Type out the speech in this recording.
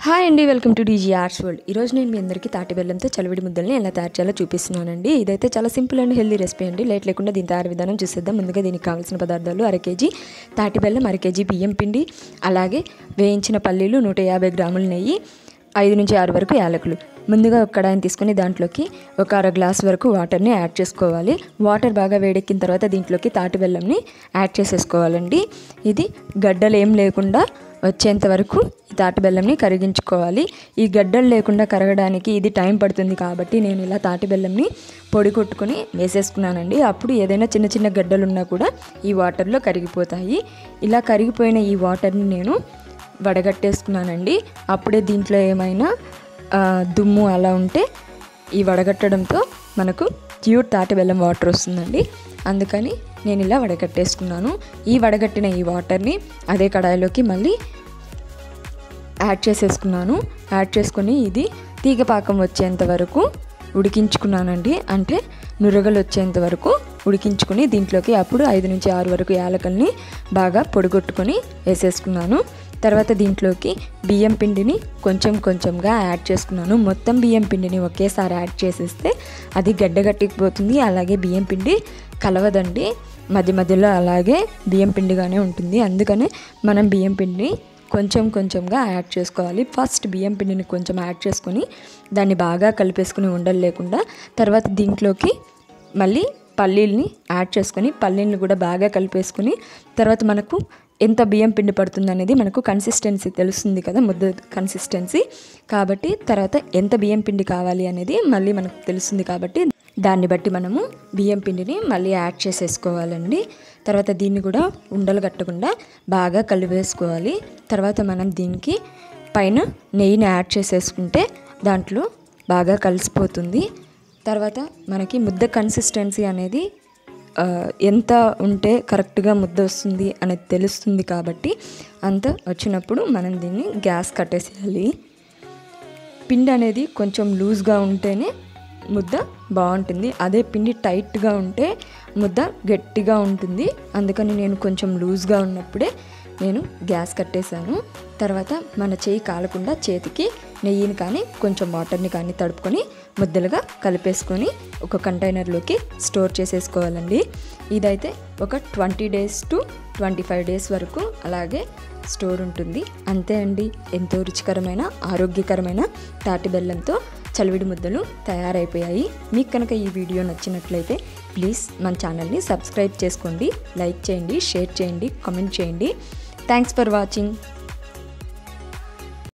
hi అండి welcome to DG arts world ఈరోజు నేను మీ అందరికీ తాటి బెల్లంతో చలివిడి ముద్దల్ని ఎలా తయారు చేయాలో చూపిస్తున్నానండి ఇదైతే చాలా సింపుల్ అండ్ హెల్దీ రెసిపీ అండి లేట్ లేకుండా దీని తయారు విధానం చూసేద్దాం ముందుగా దీనికి కావాల్సిన పదార్థాలు అర కేజీ తాటి బెల్లం అర కేజీ బియ్యం పిండి అలాగే వేయించిన పల్లీలు నూట యాభై గ్రాముల నెయ్యి ఐదు నుంచి ఆరు వరకు యాలకులు ముందుగా ఒక కడాయిని తీసుకొని దాంట్లోకి ఒక అర గ్లాస్ వరకు వాటర్ని యాడ్ చేసుకోవాలి వాటర్ బాగా వేడెక్కిన తర్వాత దీంట్లోకి తాటి బెల్లంని యాడ్ చేసేసుకోవాలండి ఇది గడ్డలు ఏం లేకుండా వచ్చేంత వరకు ఈ తాటి బెల్లంని కరిగించుకోవాలి ఈ గడ్డలు లేకుండా కరగడానికి ఇది టైం పడుతుంది కాబట్టి నేను ఇలా తాటి బెల్లంని పొడి కొట్టుకొని వేసేసుకున్నానండి అప్పుడు ఏదైనా చిన్న చిన్న గడ్డలు ఉన్నా కూడా ఈ వాటర్లో కరిగిపోతాయి ఇలా కరిగిపోయిన ఈ వాటర్ని నేను వడగట్టేసుకున్నానండి అప్పుడే దీంట్లో ఏమైనా ఆ, దుమ్ము అలా ఉంటే ఈ వడగట్టడంతో మనకు ప్యూర్ తాటి బెల్లం వాటర్ వస్తుందండి అందుకని నేను ఇలా వడగట్టేసుకున్నాను ఈ వడగట్టిన ఈ వాటర్ని అదే కడాయిలోకి మళ్ళీ యాడ్ చేసేసుకున్నాను యాడ్ చేసుకొని ఇది తీగ పాకం వచ్చేంత వరకు ఉడికించుకున్నానండి అంటే నురగలు వచ్చేంత వరకు ఉడికించుకొని దీంట్లోకి అప్పుడు ఐదు నుంచి ఆరు వరకు యాలకల్ని బాగా పొడిగొట్టుకొని వేసేసుకున్నాను తర్వాత దీంట్లోకి బియ్యం పిండిని కొంచెం కొంచెంగా యాడ్ చేసుకున్నాను మొత్తం బియ్యం పిండిని ఒకేసారి యాడ్ చేసేస్తే అది గడ్డగట్టిపోతుంది అలాగే బియ్యం పిండి కలవదండి మధ్య మధ్యలో అలాగే బియ్యం పిండిగానే ఉంటుంది అందుకనే మనం బియ్యం పిండిని కొంచెం కొంచెంగా యాడ్ చేసుకోవాలి ఫస్ట్ బియ్యం పిండిని కొంచెం యాడ్ చేసుకొని దాన్ని బాగా కలిపేసుకుని ఉండలు లేకుండా తర్వాత దీంట్లోకి మళ్ళీ పల్లీల్ని యాడ్ చేసుకొని పల్లీల్ని కూడా బాగా కలిపేసుకొని తర్వాత మనకు ఎంత బియ్యం పిండి పడుతుంది అనేది మనకు కన్సిస్టెన్సీ తెలుస్తుంది కదా ముద్ద కన్సిస్టెన్సీ కాబట్టి తర్వాత ఎంత బియ్యం పిండి కావాలి అనేది మళ్ళీ మనకు తెలుస్తుంది కాబట్టి దాన్ని బట్టి మనము బియ్యం పిండిని మళ్ళీ యాడ్ చేసేసుకోవాలండి తర్వాత దీన్ని కూడా ఉండలు కట్టకుండా బాగా కలిపేసుకోవాలి తర్వాత మనం దీనికి పైన నెయ్యిని యాడ్ చేసేసుకుంటే దాంట్లో బాగా కలిసిపోతుంది తర్వాత మనకి ముద్ద కన్సిస్టెన్సీ అనేది ఆ, ఎంత ఉంటే కరెక్ట్గా ముద్ద వస్తుంది అనేది తెలుస్తుంది కాబట్టి అంత వచ్చినప్పుడు మనం దీన్ని గ్యాస్ కట్టేసేయాలి పిండి అనేది కొంచెం లూజ్గా ఉంటేనే ముద్ద బాగుంటుంది అదే పిండి టైట్గా ఉంటే ముద్ద గట్టిగా ఉంటుంది అందుకని నేను కొంచెం లూజ్గా ఉన్నప్పుడే నేను గ్యాస్ కట్టేశాను తర్వాత మన చేయి కాలకుండా చేతికి నెయ్యిని కానీ కొంచెం వాటర్ని కానీ తడుపుకొని ముద్దలుగా కలిపేసుకొని ఒక కంటైనర్లోకి స్టోర్ చేసేసుకోవాలండి ఇదైతే ఒక twenty days to twenty five days వరకు అలాగే స్టోర్ ఉంటుంది అంతే అండి ఎంతో రుచికరమైన ఆరోగ్యకరమైన తాటి బెల్లంతో చలివిడి ముద్దలు తయారైపోయాయి మీకు కనుక ఈ వీడియో నచ్చినట్లయితే ప్లీజ్ మన ఛానల్ని సబ్స్క్రైబ్ చేసుకోండి లైక్ చేయండి షేర్ చేయండి కామెంట్ చేయండి థ్యాంక్స్ ఫర్ వాచింగ్